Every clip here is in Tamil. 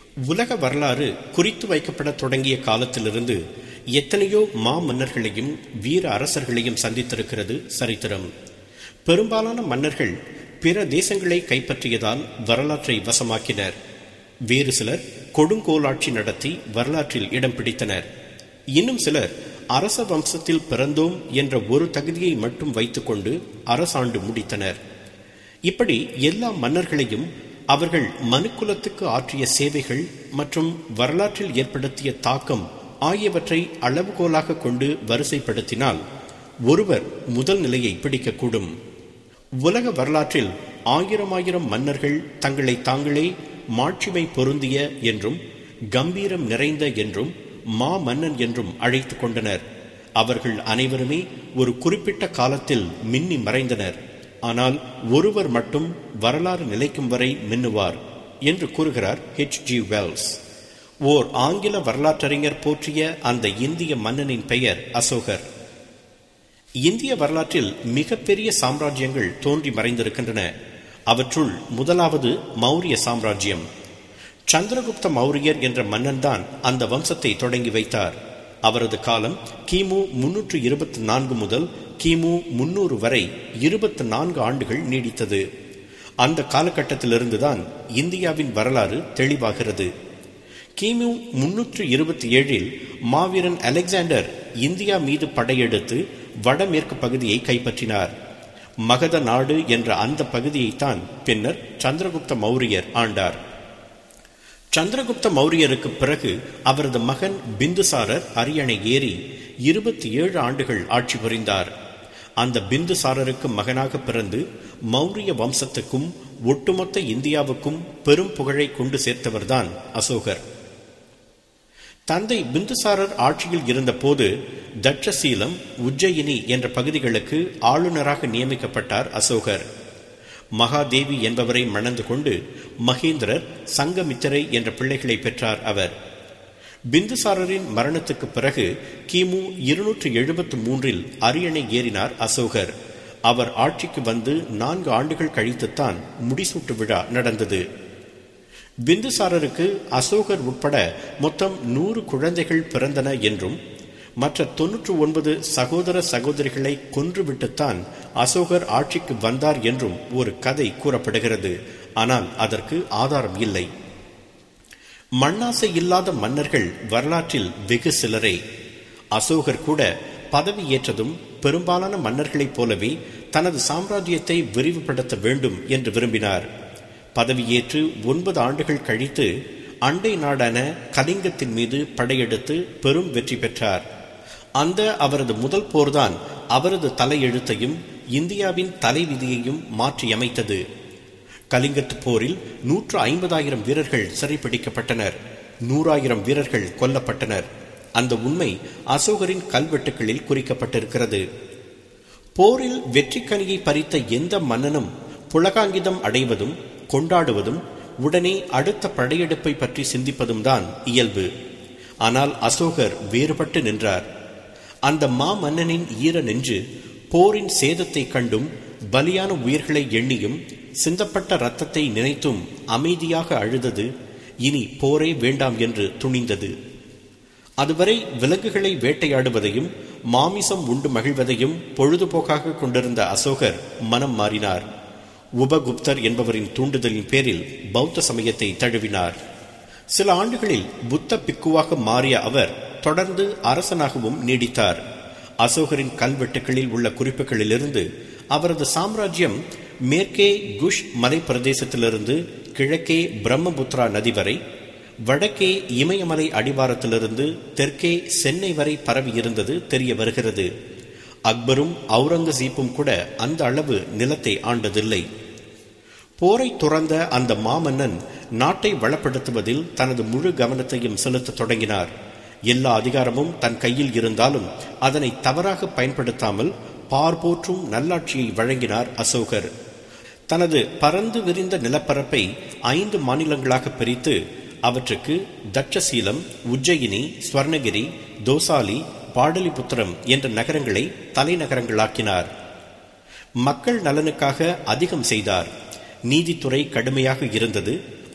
உலக வரலாறு குறித்து வைக்கப்பட தொடங்கிய காலத்திலிருந்து எத்தனையோ மா மன்னர்களையும் வீர அரசர்களையும் சந்தித்திருக்கிறது சரித்திரம் பெரும்பாலான மன்னர்கள் பிற தேசங்களை கைப்பற்றியதால் வரலாற்றை வசமாக்கினர் வேறு சிலர் கொடுங்கோலாட்சி நடத்தி வரலாற்றில் இடம் பிடித்தனர் இன்னும் சிலர் அரச வம்சத்தில் பிறந்தோம் என்ற ஒரு தகுதியை மட்டும் வைத்துக்கொண்டு அரசாண்டு முடித்தனர் இப்படி எல்லா மன்னர்களையும் அவர்கள் மனுக்குலத்துக்கு ஆற்றிய சேவைகள் மற்றும் வரலாற்றில் ஏற்படுத்திய தாக்கம் ஆகியவற்றை அளவுகோலாக கொண்டு வரிசைப்படுத்தினால் ஒருவர் முதல் நிலையை பிடிக்கக்கூடும் உலக வரலாற்றில் ஆயிரம் ஆயிரம் மன்னர்கள் தங்களை தாங்களே மாட்சிமை பொருந்திய என்றும் கம்பீரம் நிறைந்த என்றும் மா மன்னன் என்றும் அழைத்துக் கொண்டனர் அவர்கள் அனைவருமே ஒரு குறிப்பிட்ட காலத்தில் மின்னி மறைந்தனர் ஆனால் ஒருவர் மட்டும் வரலாறு நிலைக்கும் வரை மின்னுவார் என்று கூறுகிறார் ஹெச் ஜி வெல்ஸ் ஓர் ஆங்கில வரலாற்றறிஞர் போற்றிய அந்த இந்திய மன்னனின் பெயர் அசோகர் இந்திய வரலாற்றில் மிகப்பெரிய சாம்ராஜ்யங்கள் தோன்றி மறைந்திருக்கின்றன அவற்றுள் முதலாவது மௌரிய சாம்ராஜ்யம் சந்திரகுப்த மௌரியர் என்ற மன்னன் தான் அந்த வம்சத்தை தொடங்கி வைத்தார் அவரது காலம் கிமு முன்னூற்று இருபத்தி நான்கு முதல் கிமு முன்னூறு வரை இருபத்தி நான்கு ஆண்டுகள் நீடித்தது அந்த காலகட்டத்திலிருந்துதான் இந்தியாவின் வரலாறு தெளிவாகிறது கிமு முன்னூற்று இருபத்தி ஏழில் மாவீரன் அலெக்சாண்டர் இந்தியா மீது படையெடுத்து வடமேற்கு பகுதியை கைப்பற்றினார் மகத நாடு என்ற அந்த பகுதியைத்தான் பின்னர் சந்திரகுப்த மௌரியர் ஆண்டார் சந்திரகுப்த மௌரியருக்கு பிறகு அவரது மகன் பிந்துசாரர் அரியணை ஏறி இருபத்தி ஏழு ஆண்டுகள் ஆட்சி புரிந்தார் அந்த பிந்துசாரருக்கு மகனாக பிறந்து மௌரிய வம்சத்துக்கும் ஒட்டுமொத்த இந்தியாவுக்கும் பெரும் புகழை கொண்டு சேர்த்தவர்தான் அசோகர் தந்தை பிந்துசாரர் ஆட்சியில் இருந்தபோது தட்சசீலம் உஜ்ஜயினி என்ற பகுதிகளுக்கு ஆளுநராக நியமிக்கப்பட்டார் அசோகர் மகாதேவி என்பவரை மணந்து கொண்டு மகேந்திரர் சங்கமித்திரை என்ற பிள்ளைகளை பெற்றார் அவர் பிந்துசாரரின் மரணத்துக்கு பிறகு கிமு இருநூற்று எழுபத்து மூன்றில் அரியணை ஏறினார் அசோகர் அவர் ஆட்சிக்கு வந்து நான்கு ஆண்டுகள் கழித்துத்தான் முடிசூட்டு விழா நடந்தது பிந்துசாரருக்கு அசோகர் உட்பட மொத்தம் நூறு குழந்தைகள் பிறந்தன என்றும் மற்ற தொன்னூற்று ஒன்பது சகோதர சகோதரிகளை கொன்றுவிட்டுத்தான் அசோகர் ஆட்சிக்கு வந்தார் என்றும் ஒரு கதை கூறப்படுகிறது ஆனால் அதற்கு ஆதாரம் இல்லை மண்ணாசை இல்லாத மன்னர்கள் வரலாற்றில் வெகு சிலரே அசோகர் கூட பதவி ஏற்றதும் பெரும்பாலான மன்னர்களைப் போலவே தனது சாம்ராஜ்யத்தை விரிவுபடுத்த வேண்டும் என்று விரும்பினார் பதவியேற்று ஒன்பது ஆண்டுகள் கழித்து அண்டை நாடான கலிங்கத்தின் மீது படையெடுத்து பெரும் வெற்றி பெற்றார் அந்த அவரது முதல் போர்தான் அவரது தலையெழுத்தையும் இந்தியாவின் தலைவிதியையும் மாற்றியமைத்தது கலிங்கத்து போரில் நூற்று ஐம்பதாயிரம் வீரர்கள் சிறைப்பிடிக்கப்பட்டனர் நூறாயிரம் வீரர்கள் கொல்லப்பட்டனர் அந்த உண்மை அசோகரின் கல்வெட்டுகளில் குறிக்கப்பட்டிருக்கிறது போரில் வெற்றிக்கனியை பறித்த எந்த மன்னனும் புலகாங்கிதம் அடைவதும் கொண்டாடுவதும் உடனே அடுத்த படையெடுப்பை பற்றி சிந்திப்பதும் தான் இயல்பு ஆனால் அசோகர் வேறுபட்டு நின்றார் அந்த மா மன்னனின் ஈர நெஞ்சு போரின் சேதத்தை கண்டும் பலியான உயிர்களை எண்ணியும் சிந்தப்பட்ட ரத்தத்தை நினைத்தும் அமைதியாக அழுதது இனி போரே வேண்டாம் என்று துணிந்தது அதுவரை விலங்குகளை வேட்டையாடுவதையும் மாமிசம் உண்டு மகிழ்வதையும் பொழுதுபோக்காக கொண்டிருந்த அசோகர் மனம் மாறினார் உபகுப்தர் என்பவரின் தூண்டுதலின் பேரில் பௌத்த சமயத்தை தழுவினார் சில ஆண்டுகளில் புத்த பிக்குவாக மாறிய அவர் தொடர்ந்து அரசனாகவும் நீடித்தார் அசோகரின் கல்வெட்டுகளில் உள்ள குறிப்புகளிலிருந்து அவரது சாம்ராஜ்யம் மேற்கே குஷ் மலை பிரதேசத்திலிருந்து கிழக்கே பிரம்மபுத்ரா நதி வரை வடக்கே இமயமலை அடிவாரத்திலிருந்து தெற்கே சென்னை வரை பரவி இருந்தது தெரிய வருகிறது அக்பரும் அவுரங்கசீப்பும் கூட அந்த அளவு நிலத்தை ஆண்டதில்லை போரை துறந்த அந்த மாமன்னன் நாட்டை வளப்படுத்துவதில் தனது முழு கவனத்தையும் செலுத்த தொடங்கினார் எல்லா அதிகாரமும் தன் கையில் இருந்தாலும் அதனை தவறாக பயன்படுத்தாமல் பார்போற்றும் நல்லாட்சியை வழங்கினார் அசோகர் தனது பறந்து விரிந்த நிலப்பரப்பை ஐந்து மாநிலங்களாக பிரித்து அவற்றுக்கு தட்சசீலம் உஜ்ஜயினி ஸ்வர்ணகிரி தோசாலி பாடலிபுத்திரம் என்ற நகரங்களை தலைநகரங்களாக்கினார் மக்கள் நலனுக்காக அதிகம் செய்தார் நீதித்துறை கடுமையாக இருந்தது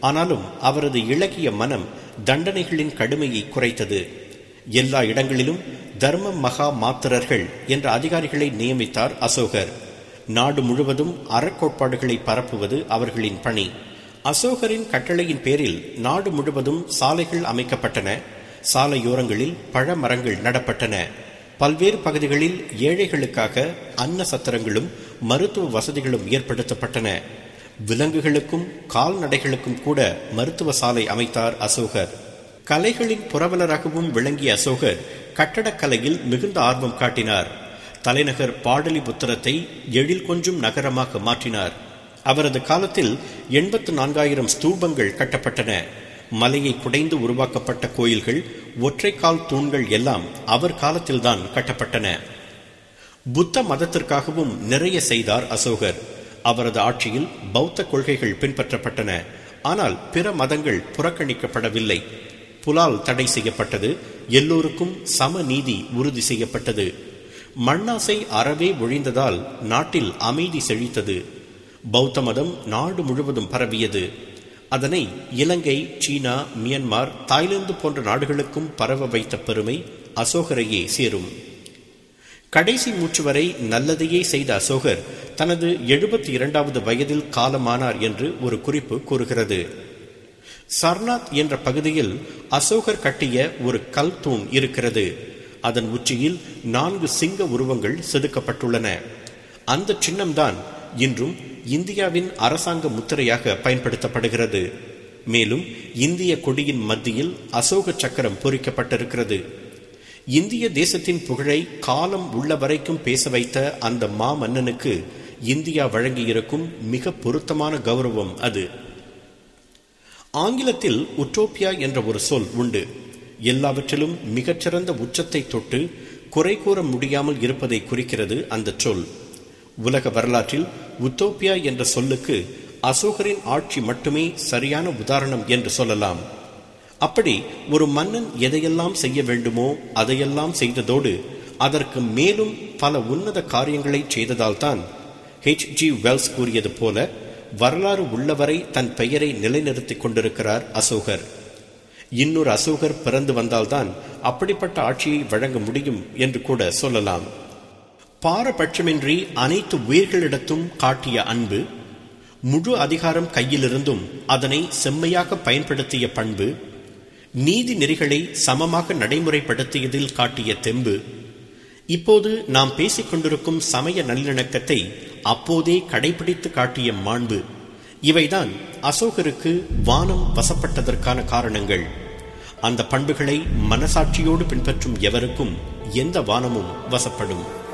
ஆனாலும் அவரது இளகிய மனம் தண்டனைகளின் கடுமையை குறைத்தது எல்லா இடங்களிலும் தர்ம மகா மாத்திரர்கள் என்ற அதிகாரிகளை நியமித்தார் அசோகர் நாடு முழுவதும் அறக்கோட்பாடுகளை பரப்புவது அவர்களின் பணி அசோகரின் கட்டளையின் பேரில் நாடு முழுவதும் சாலைகள் அமைக்கப்பட்டன சாலையோரங்களில் பழ மரங்கள் நடப்பட்டன பல்வேறு பகுதிகளில் ஏழைகளுக்காக அன்ன சத்திரங்களும் மருத்துவ வசதிகளும் ஏற்படுத்தப்பட்டன விலங்குகளுக்கும் கால்நடைகளுக்கும் கூட மருத்துவ சாலை அமைத்தார் அசோகர் கலைகளின் புரவலராகவும் விளங்கிய அசோகர் கட்டடக்கலையில் மிகுந்த ஆர்வம் காட்டினார் தலைநகர் பாடலிபுத்திரத்தை எழில் கொஞ்சும் நகரமாக மாற்றினார் அவரது காலத்தில் எண்பத்து நான்காயிரம் ஸ்தூபங்கள் கட்டப்பட்டன மலையை குடைந்து உருவாக்கப்பட்ட கோயில்கள் ஒற்றைக்கால் தூண்கள் எல்லாம் அவர் காலத்தில்தான் கட்டப்பட்டன புத்த மதத்திற்காகவும் நிறைய செய்தார் அசோகர் அவரது ஆட்சியில் பௌத்த கொள்கைகள் பின்பற்றப்பட்டன ஆனால் பிற மதங்கள் புறக்கணிக்கப்படவில்லை புலால் தடை செய்யப்பட்டது எல்லோருக்கும் சம நீதி உறுதி செய்யப்பட்டது மண்ணாசை அறவே ஒழிந்ததால் நாட்டில் அமைதி செழித்தது பௌத்த மதம் நாடு முழுவதும் பரவியது அதனை இலங்கை சீனா மியன்மார் தாய்லாந்து போன்ற நாடுகளுக்கும் பரவ வைத்த பெருமை அசோகரையே சேரும் கடைசி மூச்சு வரை நல்லதையே செய்த அசோகர் தனது எழுபத்தி இரண்டாவது வயதில் காலமானார் என்று ஒரு குறிப்பு கூறுகிறது சர்நாத் என்ற பகுதியில் அசோகர் கட்டிய ஒரு கல் தூண் இருக்கிறது அதன் உச்சியில் நான்கு சிங்க உருவங்கள் செதுக்கப்பட்டுள்ளன அந்த சின்னம்தான் இன்றும் இந்தியாவின் அரசாங்க முத்திரையாக பயன்படுத்தப்படுகிறது மேலும் இந்திய கொடியின் மத்தியில் அசோக சக்கரம் பொறிக்கப்பட்டிருக்கிறது இந்திய தேசத்தின் புகழை காலம் உள்ள வரைக்கும் பேச வைத்த அந்த மா மன்னனுக்கு இந்தியா வழங்கியிருக்கும் மிக பொருத்தமான கௌரவம் அது ஆங்கிலத்தில் உட்டோப்பியா என்ற ஒரு சொல் உண்டு எல்லாவற்றிலும் மிகச்சிறந்த உச்சத்தை தொட்டு குறை கூற முடியாமல் இருப்பதை குறிக்கிறது அந்த சொல் உலக வரலாற்றில் உத்தோப்பியா என்ற சொல்லுக்கு அசோகரின் ஆட்சி மட்டுமே சரியான உதாரணம் என்று சொல்லலாம் அப்படி ஒரு மன்னன் எதையெல்லாம் செய்ய வேண்டுமோ அதையெல்லாம் செய்ததோடு அதற்கு மேலும் பல உன்னத காரியங்களை செய்ததால்தான் ஹெச் ஜி வெல்ஸ் கூறியது போல வரலாறு உள்ளவரை தன் பெயரை நிலைநிறுத்திக் கொண்டிருக்கிறார் அசோகர் இன்னொரு அசோகர் பிறந்து வந்தால்தான் அப்படிப்பட்ட ஆட்சியை வழங்க முடியும் என்று கூட சொல்லலாம் பாரபட்சமின்றி அனைத்து உயிர்களிடத்தும் காட்டிய அன்பு முழு அதிகாரம் கையிலிருந்தும் அதனை செம்மையாக பயன்படுத்திய பண்பு நீதி நெறிகளை சமமாக நடைமுறைப்படுத்தியதில் காட்டிய தெம்பு இப்போது நாம் பேசிக் கொண்டிருக்கும் சமய நல்லிணக்கத்தை அப்போதே கடைபிடித்து காட்டிய மாண்பு இவைதான் அசோகருக்கு வானம் வசப்பட்டதற்கான காரணங்கள் அந்த பண்புகளை மனசாட்சியோடு பின்பற்றும் எவருக்கும் எந்த வானமும் வசப்படும்